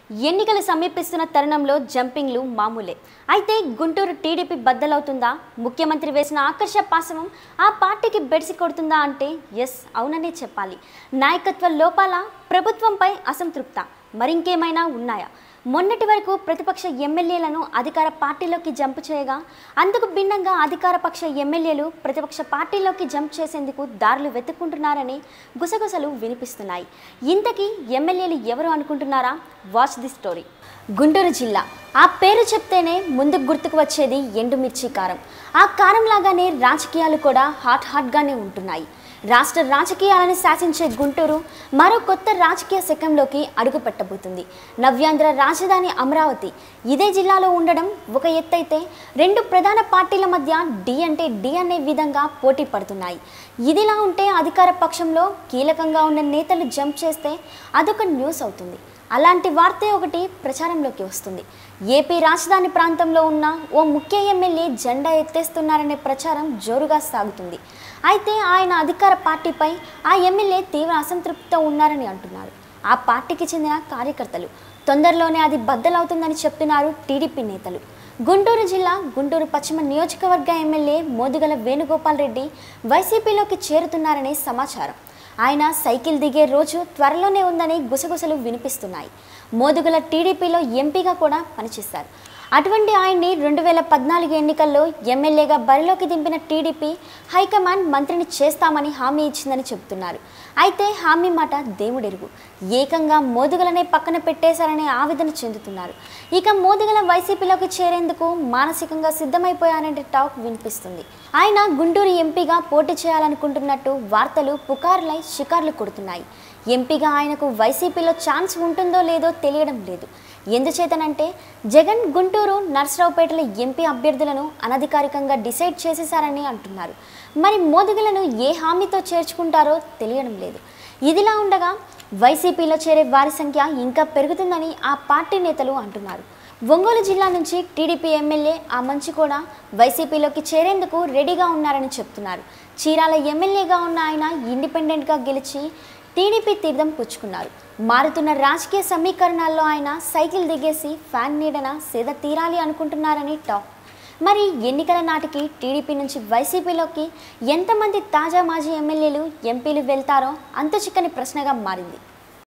ఎన్నికలు సమీపిస్తున్న తరుణంలో జంపింగ్లు మామూలే అయితే గుంటూరు టీడీపీ బద్దలవుతుందా ముఖ్యమంత్రి వేసిన ఆకర్ష పాశవం ఆ పార్టీకి బెడిసి కొడుతుందా అంటే ఎస్ అవుననే చెప్పాలి నాయకత్వ లోపాల ప్రభుత్వంపై అసంతృప్త మరింకేమైనా ఉన్నాయా మొన్నటి వరకు ప్రతిపక్ష ఎమ్మెల్యేలను అధికార పార్టీలోకి జంప్ చేయగా అందుకు భిన్నంగా అధికార పక్ష ఎమ్మెల్యేలు ప్రతిపక్ష పార్టీలోకి జంప్ చేసేందుకు దారులు వెతుక్కుంటున్నారని గుసగుసలు వినిపిస్తున్నాయి ఇంతకీ ఎమ్మెల్యేలు ఎవరు అనుకుంటున్నారా వాచ్ ది స్టోరీ గుంటూరు జిల్లా ఆ పేరు చెప్తేనే ముందుకు గుర్తుకు వచ్చేది ఎండుమిర్చి కారం ఆ కారం లాగానే రాజకీయాలు కూడా హాట్ హాట్గానే ఉంటున్నాయి రాష్ట్ర రాజకీయాలను శాసించే గుంటూరు మరో కొత్త రాజకీయ శకంలోకి అడుగు పెట్టబోతుంది నవ్యాంధ్ర రాజధాని అమరావతి ఇదే జిల్లాలో ఉండడం ఒక ఎత్తైతే రెండు ప్రధాన పార్టీల మధ్య డి అంటే డి అనే విధంగా పోటీ పడుతున్నాయి ఇదిలా ఉంటే అధికార పక్షంలో కీలకంగా ఉన్న నేతలు జంప్ చేస్తే అదొక న్యూస్ అవుతుంది అలాంటి వార్తే ఒకటి ప్రచారంలోకి వస్తుంది ఏపీ రాజధాని ప్రాంతంలో ఉన్న ఓ ముఖ్య ఎమ్మెల్యే జెండా ఎత్తేస్తున్నారనే ప్రచారం జోరుగా సాగుతుంది అయితే ఆయన అధికార పార్టీపై ఆ ఎమ్మెల్యే తీవ్ర అసంతృప్తితో ఉన్నారని అంటున్నారు ఆ పార్టీకి చెందిన కార్యకర్తలు తొందరలోనే అది బద్దలవుతుందని చెప్తున్నారు టీడీపీ నేతలు గుంటూరు జిల్లా గుంటూరు పశ్చిమ నియోజకవర్గ ఎమ్మెల్యే మోదుగల వేణుగోపాల్ రెడ్డి వైసీపీలోకి చేరుతున్నారనే సమాచారం ఆయన సైకిల్ దిగే రోజు త్వరలోనే ఉందని గుసగుసలు వినిపిస్తున్నాయి మోదుగుల టీడీపీలో ఎంపీగా కూడా పనిచేశారు అటువంటి ఆయన్ని రెండు వేల పద్నాలుగు ఎన్నికల్లో ఎమ్మెల్యేగా బరిలోకి దింపిన టీడీపీ హైకమాండ్ మంత్రిని చేస్తామని హామీ ఇచ్చిందని చెబుతున్నారు అయితే హామీ మాట దేవుడెరుగు ఏకంగా మోదుగలనే పక్కన పెట్టేశారనే ఆవేదన చెందుతున్నారు ఇక మోదుగల వైసీపీలోకి చేరేందుకు మానసికంగా సిద్ధమైపోయారనే టాక్ వినిపిస్తుంది ఆయన గుంటూరు ఎంపీగా పోటీ చేయాలనుకుంటున్నట్టు వార్తలు పుకార్లై షికార్లు కొడుతున్నాయి ఎంపీగా ఆయనకు వైసీపీలో ఛాన్స్ ఉంటుందో లేదో తెలియడం లేదు ఎందుచేతనంటే జగన్ గుంటూరు నర్సరావుపేటల ఎంపీ అభ్యర్థులను అనధికారికంగా డిసైడ్ చేసేశారని అంటున్నారు మరి మోదుగులను ఏ హామీతో చేర్చుకుంటారో తెలియడం లేదు ఇదిలా ఉండగా వైసీపీలో చేరే వారి సంఖ్య ఇంకా పెరుగుతుందని ఆ పార్టీ నేతలు అంటున్నారు ఒంగోలు జిల్లా నుంచి టీడీపీ ఎమ్మెల్యే ఆ మంచి కూడా వైసీపీలోకి చేరేందుకు రెడీగా ఉన్నారని చెప్తున్నారు చీరాల ఎమ్మెల్యేగా ఉన్న ఆయన ఇండిపెండెంట్గా గెలిచి టీడీపీ తీర్థం పుచ్చుకున్నారు మారుతున్న రాజకీయ సమీకరణాల్లో ఆయన సైకిల్ దిగేసి ఫ్యాన్ నీడన సేద తీరాలి అనుకుంటున్నారని టాక్ మరి ఎన్నికల నాటికి టీడీపీ నుంచి వైసీపీలోకి ఎంతమంది తాజా మాజీ ఎమ్మెల్యేలు ఎంపీలు వెళ్తారో అంతు చిక్కని ప్రశ్నగా మారింది